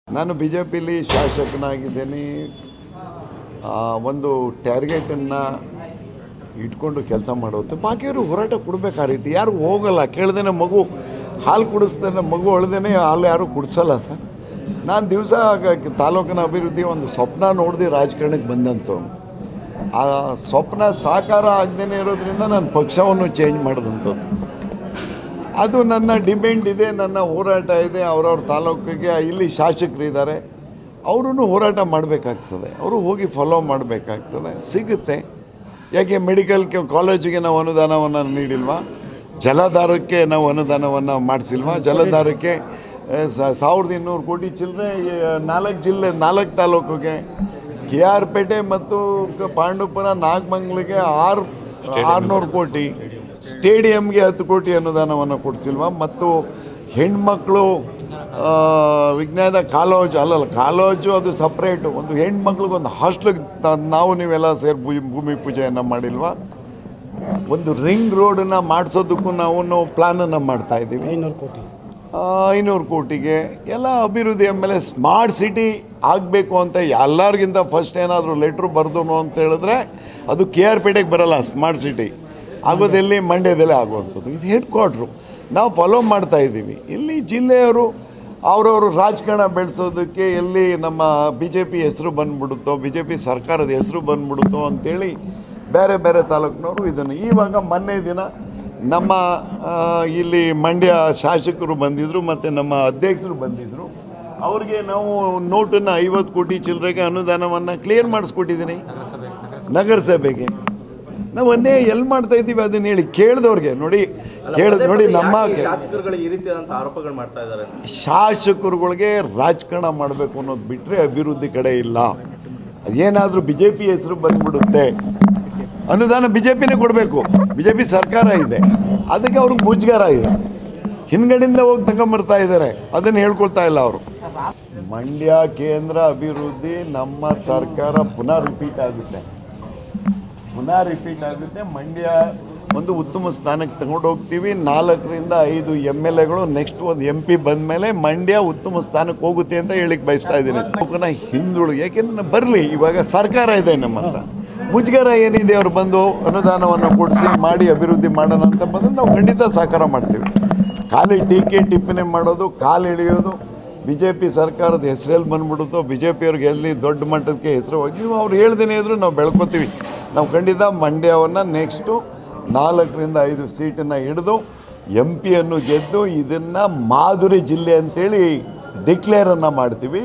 ನಾನು B J ಪಿಲಿ ಶಾಸಕನಾಗಿದ್ದೀನಿ ಆ, ಒಂದು ಟಾರ್ಗೆಟನ್ನು ಇಟ್ಕೊಂಡು ಕೆಲಸ ಮಾಡೋದು ಬಾಕಿಯವರು ಹೋರಾಟ ಕೊಡ್ಬೇಕು ಆ ರೀತಿ ಯಾರು ಹೋಗಲ್ಲ ಕೇಳ್ದೇನೆ ಮಗು ಹಾಲು ಕುಡಿಸ್ದೇನೆ ಮಗು ಅಳ್ದೇನೆ ಹಾಲು ಯಾರು ಕುಡಿಸಲ್ಲ ಸರ್ ನಾನು ದಿವಸ ತಾಲೂಕಿನ ಅಭಿವೃದ್ಧಿ ಒಂದು ಸ್ವಪ್ನ ನೋಡ್ದು ರಾಜಕಾರಣಕ್ಕೆ ಬಂದಂತು ಆ ಸ್ವಪ್ನ ಸಾಕಾರ ಆಗದೇನೆ ಇರೋದ್ರಿಂದ ನಾನು ಪಕ್ಷವನ್ನು ಚೇಂಜ್ ಮಾಡಿದಂಥದ್ದು ಅದು ನನ್ನ ಡಿಮ್ಯಾಂಡ್ ಇದೆ ನನ್ನ ಹೋರಾಟ ಇದೆ ಅವ್ರವ್ರ ತಾಲೂಕಿಗೆ ಇಲ್ಲಿ ಶಾಸಕರಿದ್ದಾರೆ ಅವರು ಹೋರಾಟ ಮಾಡಬೇಕಾಗ್ತದೆ ಅವರು ಹೋಗಿ ಫಾಲೋ ಮಾಡಬೇಕಾಗ್ತದೆ ಸಿಗುತ್ತೆ ಯಾಕೆ ಮೆಡಿಕಲ್ ಕಾಲೇಜಿಗೆ ನಾವು ಅನುದಾನವನ್ನು ನೀಡಿಲ್ವಾ ಜಲಧಾರಕ್ಕೆ ನಾವು ಅನುದಾನವನ್ನು ಮಾಡಿಸಿಲ್ವಾ ಜಲಧಾರಕ್ಕೆ ಆ, ಸ- ಸಾವಿರದ ಇನ್ನೂರು ಕೋಟಿ ಚಿಲ್ಲರೆ ನಾಲ್ಕು ಜಿಲ್ಲೆ ನಾಲ್ಕು ತಾಲೂಕಿಗೆ ಕೆ ಆರ್ ಪೇಟೆ ಮತ್ತು ಕ- ಪಾಂಡುಪುರ ನಾಗಮಂಗ್ಲಿಗೆ ಆರು ಆರುನೂರು ಕೋಟಿ ಸ್ಟೇಡಿಯಂಗೆ ಹತ್ತು ಕೋಟಿ ಅನುದಾನವನ್ನು ಕೊಡಿಸಿಲ್ವಾ ಮತ್ತು ಹೆಣ್ಮಕ್ಳು ಆ, ವಿಜ್ಞಾನ ಕಾಲೇಜು ಅಲ್ಲಲ್ಲ ಕಾಲೇಜು ಅದು ಸಪ್ರೇಟು ಒಂದು ಹೆಣ್ಮಕ್ಳಿಗೆ ಒಂದು ಹಾಸ್ಟ್ಲಿಗೆ ನಾವು ನೀವೆಲ್ಲ ಸೇರಿ ಭೂಮಿ ಭೂಮಿ ಪೂಜೆಯನ್ನು ಮಾಡಿಲ್ವಾ ಒಂದು ರಿಂಗ್ ರೋಡನ್ನು ಮಾಡಿಸೋದಕ್ಕೂ ನಾವು ಪ್ಲ್ಯಾನನ್ನು ಮಾಡ್ತಾ ಇದ್ದೀವಿ ಐನೂರು ಕೋಟಿ ಆ, ಐನೂರು ಕೋಟಿಗೆ ಎಲ್ಲ ಅಭಿವೃದ್ಧಿ ಆಮೇಲೆ ಸ್ಮಾರ್ಟ್ ಸಿಟಿ ಆಗಬೇಕು ಅಂತ ಎಲ್ಲರಿಗಿಂತ ಫಸ್ಟ್ ಏನಾದರೂ ಲೆಟ್ರ್ ಬರ್ದನು ಅಂತ ಹೇಳಿದ್ರೆ ಅದು ಕೆ ಆರ್ ಪೇಟೆಗೆ ಬರಲ್ಲ ಸ್ಮಾರ್ಟ್ ಸಿಟಿ ಆಗೋದೆಲ್ಲಿ ಮಂಡ್ಯದಲ್ಲೇ ಆಗುವಂಥದ್ದು ಇದು ಹೆಡ್ ಕ್ವಾರ್ಟ್ರು ನಾವು ಫಾಲೋ ಮಾಡ್ತಾ ಇದ್ದೀವಿ ಇಲ್ಲಿ ಜಿಲ್ಲೆಯವರು ಅವರವರು ರಾಜಕಾರಣ ಬೆಳೆಸೋದಕ್ಕೆ ಎಲ್ಲಿ ನಮ್ಮ ಬಿ ಜೆ ಪಿ ಹೆಸರು ಬಂದ್ಬಿಡುತ್ತೋ ಬಿ ಜೆ ಪಿ ಸರ್ಕಾರದ ಹೆಸರು ಬಂದ್ಬಿಡುತ್ತೋ ಅಂತೇಳಿ ಬೇರೆ ಬೇರೆ ತಾಲೂಕಿನವರು ಇದನ್ನು ಇವಾಗ ಮೊನ್ನೆ ದಿನ ನಮ್ಮ ಆ, ಇಲ್ಲಿ ಮಂಡ್ಯ ಶಾಸಕರು ಬಂದಿದ್ದರು ಮತ್ತು ನಮ್ಮ ಅಧ್ಯಕ್ಷರು ಬಂದಿದ್ದರು ಅವ್ರಿಗೆ ನಾವು ನೋಟನ್ನು ಐವತ್ತು ಕೋಟಿ ಚಿಲ್ಲರೆಗೆ ಅನುದಾನವನ್ನು ಕ್ಲಿಯರ್ ಮಾಡಿಸ್ಕೊಟ್ಟಿದ್ದೀನಿ ನಗರಸಭೆಗೆ ನಾವು ಅನ್ನೇ ಎಲ್ಲಿ ಮಾಡ್ತಾ ಇದ್ದೀವಿ ಅದನ್ನ ಹೇಳಿ ಕೇಳಿದವ್ರಿಗೆ ನೋಡಿ ಕೇಳಿದ್ ಪದೇ ನೋಡಿ ಪದೇ ನಮ್ಮ ಯಾಕೆ ಈ ಶಾಸಕರುಗಳು ಈ ರೀತಿಯಾದಂಥ ಆರೋಪಗಳು ಮಾಡ್ತಾ ಇದ್ದಾರೆ ಶಾಸಕರುಗಳಿಗೆ ರಾಜಕಾರಣ ಮಾಡಬೇಕು ಅನ್ನೋದು ಬಿಟ್ಟರೆ ಅಭಿವೃದ್ಧಿ ಕಡೆ ಇಲ್ಲ ಅದೇನಾದರೂ ಬಿ ಜೆ ಪಿ ಹೆಸರು ಬಂದ್ಬಿಡುತ್ತೆ ಅನುದಾನ ಬಿ ಜೆ ಪಿನೇ ಕೊಡಬೇಕು ಬಿ ಜೆ ಪಿ ಸರ್ಕಾರ ಇದೆ ಅದಕ್ಕೆ ಅವ್ರಿಗೆ ಮುಜುಗರ ಇದೆ ಹಿಂದ್ಗಡೆಯಿಂದ ಹೋಗಿ ತಗೊಂಬರ್ತಾ ಇದ್ದಾರೆ ಅದನ್ನು ಹೇಳ್ಕೊಳ್ತಾ ಇಲ್ಲ ಅವರು ಮಂಡ್ಯ ಕೇಂದ್ರ ಅಭಿವೃದ್ಧಿ ನಮ್ಮ ಸರ್ಕಾರ ಪುನಃ ರಿಪೀಟ್ ಆಗುತ್ತೆ ಪುನಃ ರಿಪೀಟ್ ಆಗುತ್ತೆ ಮಂಡ್ಯ ಒಂದು ಉತ್ತಮ ಸ್ಥಾನಕ್ಕೆ ತಗೊಂಡು ಹೋಗ್ತೀವಿ ನಾಲ್ಕರಿಂದ ಐದು ಎಮ್ ಎಲ್ ಎಗಳು ನೆಕ್ಸ್ಟ್ ಒಂದು ಎಂ ಪಿ ಬಂದ ಮೇಲೆ ಮಂಡ್ಯ ಉತ್ತಮ ಸ್ಥಾನಕ್ಕೆ ಹೋಗುತ್ತೆ ಅಂತ ಹೇಳಿಕ್ ಬಯಸ್ತಾ ಇದ್ದೀನಿ ಅವಕನ್ನ ಹಿಂದುಳು ಯಾಕೆಂದ್ರೆ ಬರಲಿ ಇವಾಗ ಸರ್ಕಾರ ಇದೆ ನಮ್ಮ ಹತ್ರ ಮುಜುಗರ ಏನಿದೆ ಅವ್ರು ಬಂದು ಅನುದಾನವನ್ನು ಕೊಡಿಸಿ ಮಾಡಿ ಅಭಿವೃದ್ಧಿ ಮಾಡೋಣ ಅಂತ ಬಂದರೆ ನಾವು ಖಂಡಿತ ಸಹಕಾರ ಮಾಡ್ತೀವಿ ಖಾಲಿ ಟೀಕೆ ಟಿಪ್ಪಣಿ ಮಾಡೋದು ಕಾಲು ಎಳೆಯೋದು ಬಿ ಜೆ ಪಿ ಸರ್ಕಾರದ ಹೆಸರಲ್ಲಿ ಬಂದ್ಬಿಡುತ್ತೋ ಬಿ ಜೆ ಪಿಯವ್ರಿಗೆ ಎಲ್ಲಿ ದೊಡ್ಡ ಮಟ್ಟಕ್ಕೆ ಹೆಸರು ಹೋಗಿ ನೀವು ಅವ್ರು ಹೇಳ್ದೇನೆ ಇದ್ರು ನಾವು ಬೆಳ್ಕೊತೀವಿ ನಾವು ಖಂಡಿತ ಮಂಡ್ಯವನ್ನು ನೆಕ್ಸ್ಟು ನಾಲ್ಕರಿಂದ ಐದು ಸೀಟನ್ನು ಹಿಡಿದು ಎಂ ಪಿಯನ್ನು ಗೆದ್ದು ಇದನ್ನು ಮಾಧುರಿ ಜಿಲ್ಲೆ ಅಂತೇಳಿ ಡಿಕ್ಲೇರನ್ನು ಮಾಡ್ತೀವಿ